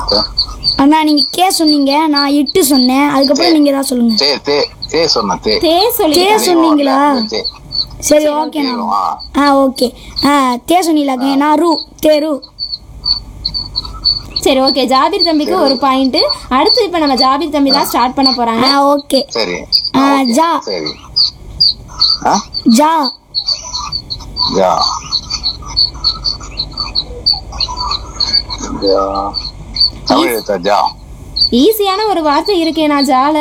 Okay அண்ணா நீங்க K சொன்னீங்க நான் இட்டு சொன்னேன் அதுக்கப்புறம் நீங்க தான் சொல்லுங்க தே தே தே சொன்னேன் தே தே சொல்லி தே சொன்னீங்களா தே சரி ஓகேண்ணா ஆ ஆ ஓகே ஆ தே சொன்னீங்களாங்க நான் ரூ தேரு சரி ஓகே ஜாபீர் தம்பிக்கு ஒரு பாயிண்ட் அடுத்து இப்ப நம்ம ஜாபீர் தம்பி தான் ஸ்டார்ட் பண்ண போறாங்க ஆ ஓகே சரி ஆ, ஓகே, ஜா. சரி ஆ ஜா ஜா ஜா தமிழ் எழுத்தா ஜா ஈஸியான ஒரு வார்த்தை இருக்கே நான் ஜால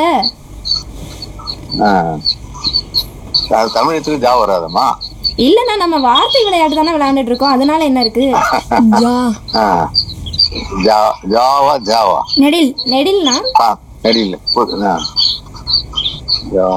ஆ அது தமிழ் எழுத்துக்கு ஜா வராதம்மா இல்லன்னா நம்ம வார்த்தை விளையாட்டு தானே விளையாண்டுட்டு இருக்கோம் அதனால என்ன இருக்கு ஜா ஆ ஜா ஜாவா ஜாவா நெடில் நெடில்னா ஆ தெரியல பு- ஆ. ஜா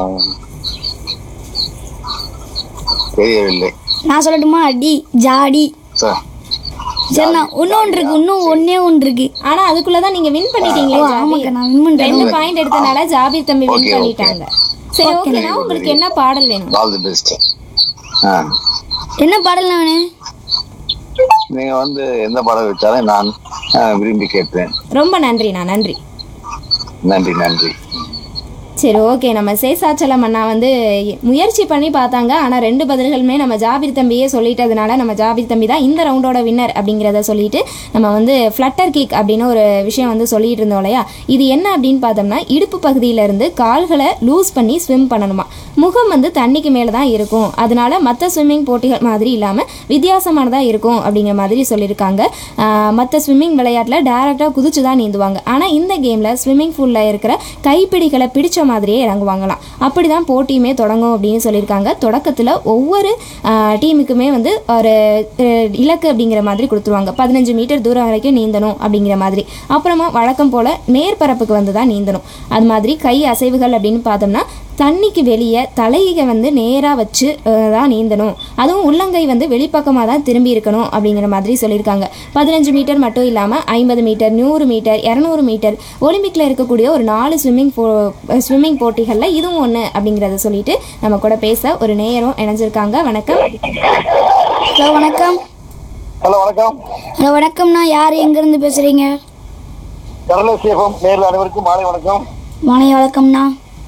தெரியவில்லை நான் சொல்லட்டுமா டி ஜாடி சார் சரிண்ணா இன்னொன்று இருக்கு இன்னும் ஒன்னே ஒன்று இருக்கு ஆனா அதுக்குள்ளதான் நீங்க வின் பண்ணிட்டீங்களே ஓ, ஜாபீர். ஆமாக்கா, நான் win பண்ணிட்டேன். ரெண்டு பாயிண்ட் எடுத்தனால ஜாபீர் தம்பி வின் Okay, okay. பண்ணிட்டாங்க சரி ஓகேனா உங்களுக்கு என்ன பாடல் வேணும் ஆல் தி பெஸ்ட் ஆ என்ன பாடல் அவனு நீங்க வந்து எந்த படம் வச்சாலும் நான் ஆ, விரும்பி கேட்பேன் ரொம்ப நன்றிண்ணா நன்றி நன்றி நன்றி சரி ஓகே நம்ம சேசாச்சலம் அண்ணா வந்து முயற்சி பண்ணி பார்த்தாங்க ஆனால் ரெண்டு பதில்களுமே நம்ம ஜாபீர் தம்பியே சொல்லிட்டதுனால நம்ம ஜாபீர் தம்பி தான் இந்த ரவுண்டோட வின்னர் அப்படிங்கிறத சொல்லிட்டு நம்ம வந்து ஃப்ளட்டர் கிக் அப்படின்னு ஒரு விஷயம் வந்து சொல்லிட்டு இருந்தோம் இல்லையா இது என்ன அப்படின்னு பார்த்தோம்னா இடுப்பு பகுதியில இருந்து கால்களை லூஸ் பண்ணி ஸ்விம் பண்ணணுமா முகம் வந்து தண்ணிக்கு மேலே தான் இருக்கும் அதனால மற்ற ஸ்விம்மிங் போட்டிகள் மாதிரி இல்லாமல் வித்தியாசமானதாக இருக்கும் அப்படிங்கிற மாதிரி சொல்லியிருக்காங்க மற்ற ஸ்விம்மிங் விளையாட்டில் டேரெக்டாக குதிச்சு தான் நீந்துவாங்க ஆனால் இந்த கேமில் ஸ்விம்மிங் பூலில் இருக்கிற கைப்பிடிகளை பிடிச்ச மாதிரியே இறங்குவாங்களாம் அப்படி தான் போட்டியுமே தொடங்கும் அப்படின்னு சொல்லியிருக்காங்க தொடக்கத்தில் ஒவ்வொரு டீமுக்குமே வந்து ஒரு அஹ், இலக்கு அப்படிங்கிற மாதிரி கொடுத்துருவாங்க பதினஞ்சு மீட்டர் தூரம் வரைக்கும் நீந்தணும் அப்படிங்கிற மாதிரி அப்புறமா வழக்கம் போல் மேற்பரப்புக்கு வந்து தான் நீந்தணும் அது மாதிரி கை அசைவுகள் அப்படின்னு பார்த்தோம்னா தண்ணிக்கு வெளியே தலையை வந்து நேராக வச்சு அஹ், தான் நீந்தணும் அதுவும் உள்ளங்கை வந்து வெளிப்பக்கமாக தான் திரும்பி இருக்கணும் அப்படிங்கிற மாதிரி சொல்லியிருக்காங்க பதினஞ்சு மீட்டர் மட்டும் இல்லாமல் ஐம்பது மீட்டர் நூறு மீட்டர் இரநூறு மீட்டர் ஒலிம்பிக்கில் இருக்கக்கூடிய ஒரு நாலு ஸ்விம்மிங் போ ஸ்விம்மிங் போட்டிகளில் இதுவும் ஒன்று அப்படிங்கிறத சொல்லிட்டு நம்ம கூட பேச ஒரு நேரம் இணைஞ்சிருக்காங்க வணக்கம் ஹலோ வணக்கம் ஹலோ வணக்கம் ஹலோ வணக்கம்ண்ணா யார் எங்கேருந்து பேசுகிறீங்க கடலை சேஃபம் நேரில் அனைவருக்கும் மாலை வணக்கம் மனை வணக்கம்ண்ணா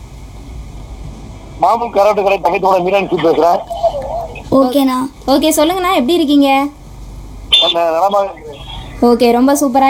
மாமூல் கராட்டு கடை பக்கத்தோட மீனாட்சி பேசுறேன் ஓகேண்ணா ஓகே சொல்லுங்கண்ணா எப்படி இருக்கீங்க அந்த நலமாக இருக்கிறேன் ஓகே ரொம்ப சூப்பராக